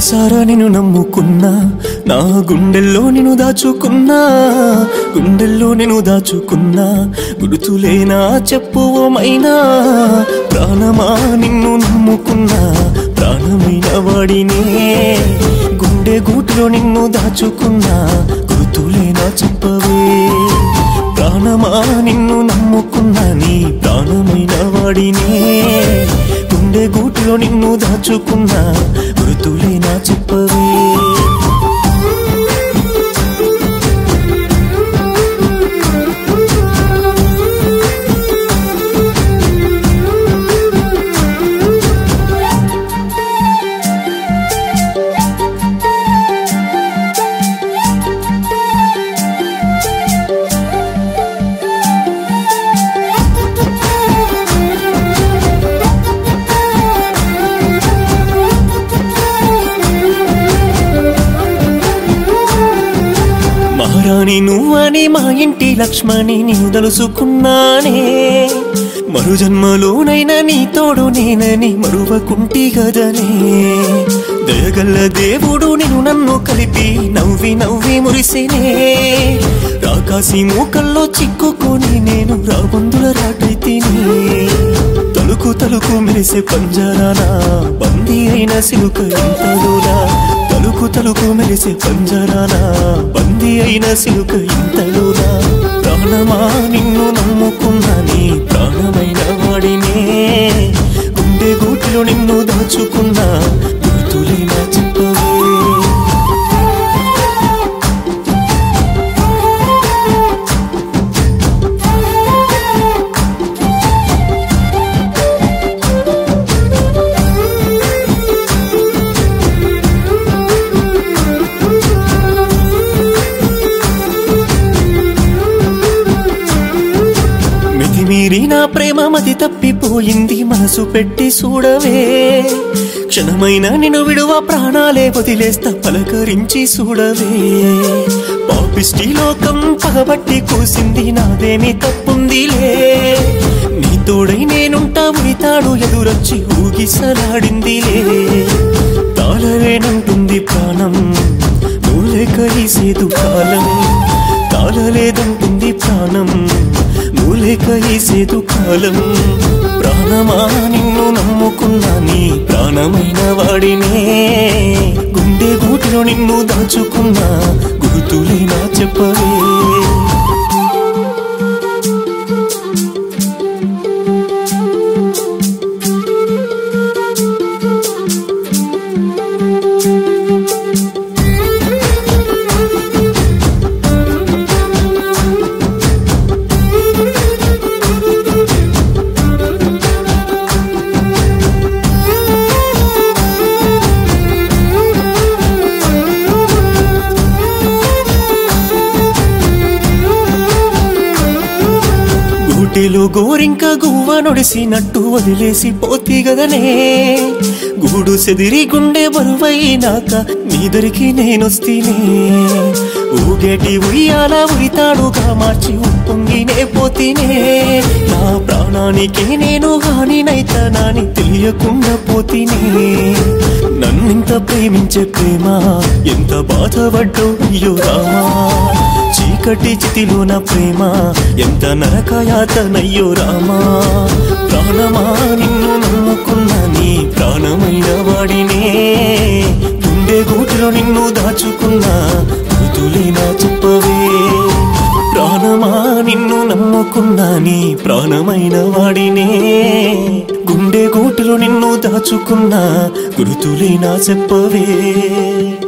మనసారా నిన్ను నమ్ముకున్నా నా గుండెల్లో నిన్ను దాచుకున్నా గుండెల్లో నిన్ను దాచుకున్నా గుర్తులేనా చెప్పువమైనా ప్రాణమా నిన్ను నమ్ముకున్నా ప్రాణమైన వాడినే గుండె గూటిలో నిన్ను దాచుకున్నా గుర్తులేనా చెప్పవే ప్రాణమా నిన్ను నమ్ముకున్నా నీ ప్రాణమైన వాడినే గుండె గూటిలో నిన్ను దాచుకున్నా గుర్తులేనా చెప్పవే మహారాణి నువ్వని మా ఇంటి లక్ష్మణి నేను తలుసుకున్నానే మరు జన్మలోనైనా నీ తోడు నేనని మరువకుంటి గదనే దయగల్ల దేవుడు నేను నన్ను కలిపి నవ్వి నవ్వి మురిసినే రాకాసి మూకల్లో చిక్కుకొని నేను రాబందుల రాటైతిని తలుకు తలుకు మెరిసే పంజరానా బందీ అయిన సిలుక ఇంతలోనా తలుకు తలుకు మెరిసే పంజరానా బందీ అయిన సిలుక ఇంతలోనా ప్రాణమా నిన్ను నమ్ముకున్నా నీ ప్రాణమైన వాడినే గుండె గూటిలో నిన్ను దాచుకున్నా గుర్తులేనా చెప్పవే మితిమీరి నా ప్రేమ మతి తప్పిపోయింది మనసు పెట్టి చూడవే క్షణమైన నిన్ను విడువ ప్రాణాలే వదిలేస్తా పలకరించి చూడవే పాపిష్టి లోకం పగబట్టి కూసింది నాదేమి తప్పుందిలే నీ తోడై నేనుంటా ఉరితాడు ఎదురొచ్చి ఊగిసలాడిందిలే తాళలేనంటుంది ప్రాణం నువ్వులేక ఈ సేతు కాలం తాళలేదంటుంది ప్రాణం నువ్వులేక ఈ సేతు కాలం ప్రాణమా నిన్ను నమ్ముకున్నా నీ ప్రాణమైన వాడినే గుండె గూటిలో నిన్ను దాచుకున్నా గుర్తులేనా చెప్పవే గూటిలో గోరింక గువ్వ నొడిసినట్టు వదిలేసి పోతి గదనే గూడు సెదిరి గుండె బరువైనాక నీదరికి నేనొస్తీనే ఊగేటి ఉయ్యాల ఉరితాడుగా మార్చి ఉప్పొంగినే పోతీనే నా ప్రాణానికి నేను హానినైతనాని తెలియకుండా పోతీనే నన్నింత ప్రేమించే ప్రేమ ఎంత బాధపడ్డో అయ్యో రామా చీకటి చితిలోన ప్రేమ ఎంత నరకయాతనయ్యో రామా ప్రాణమా నిన్ను నమ్ముకున్న నీ ప్రాణమైన వాడినే గుండె గూటిలో నిన్ను దాచుకున్నా గుర్తులేనా చెప్పవే ప్రాణమా నిన్ను నమ్ముకున్నా నీ ప్రాణమైన వాడినే గుండె గూటిలో నిన్ను దాచుకున్నా గుర్తులేనా చెప్పవే